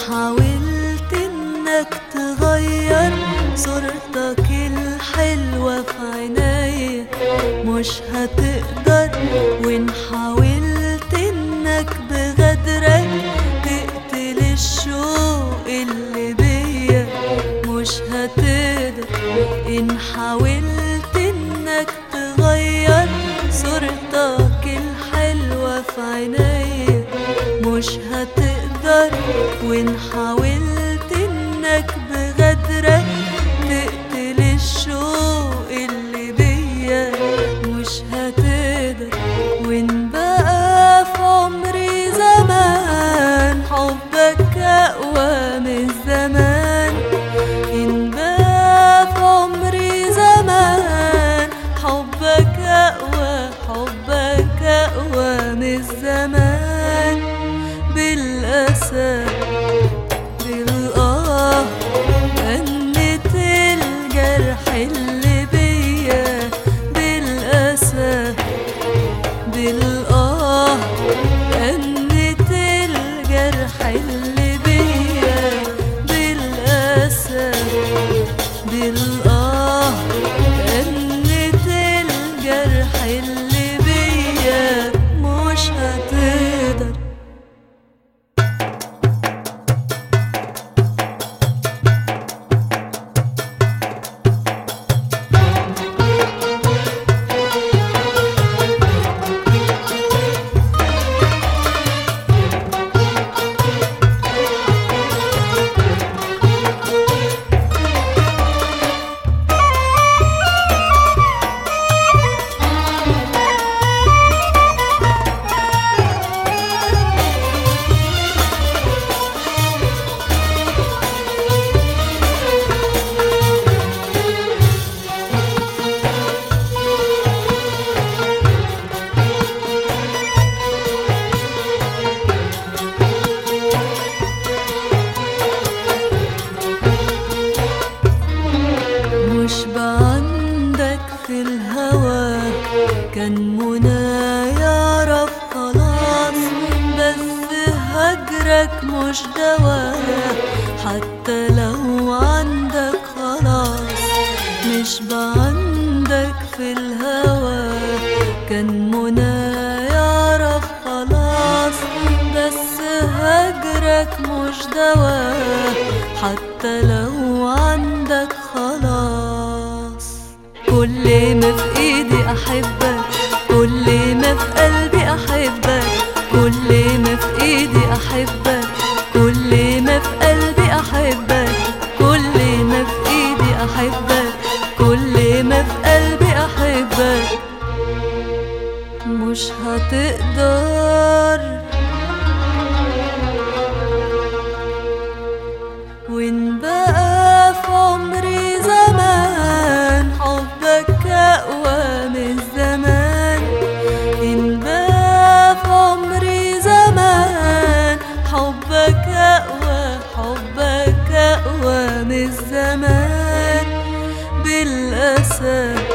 حاولت انك تغير صورتك الحلوة في عينيا مش هتقدر وان حاولت انك بغدرك تقتل الشوق اللي بيا مش هتقدر ان حاولت انك تغير صورتك الحلوة في عينيا مش هتقدر وان حاولت انك بغدرك تقتل الشوق اللي بيا مش هتقدر وان بقى في عمري زمان حبك اقوى من زمان ان بقى في عمري زمان حبك اقوى حبك اقوى من زمان بالاسى بالآه أنت الجرح اللي بيا بالأسى بالآه أنت الجرح اللي بيا بالأسى بالآه أنت الجرح اللي بيا مش هتقدر مش بعندك في الهوى كان منى يعرف خلاص بس هجرك مش دوا حتى لو عندك خلاص مش بعندك في الهوى كان منى يعرف خلاص بس هجرك مش دوا حتى لو عندك خلاص كل ما في ايدي احبك كل ما في قلبي احبك كل ما في ايدي احبك كل ما في قلبي احبك كل ما في ايدي احبك كل ما في قلبي احبك مش هتقدر وان بقى في عمري زمان حبك اقوى من زمان ان بقى في عمري زمان حبك اقوى حبك اقوى من زمان بالاسى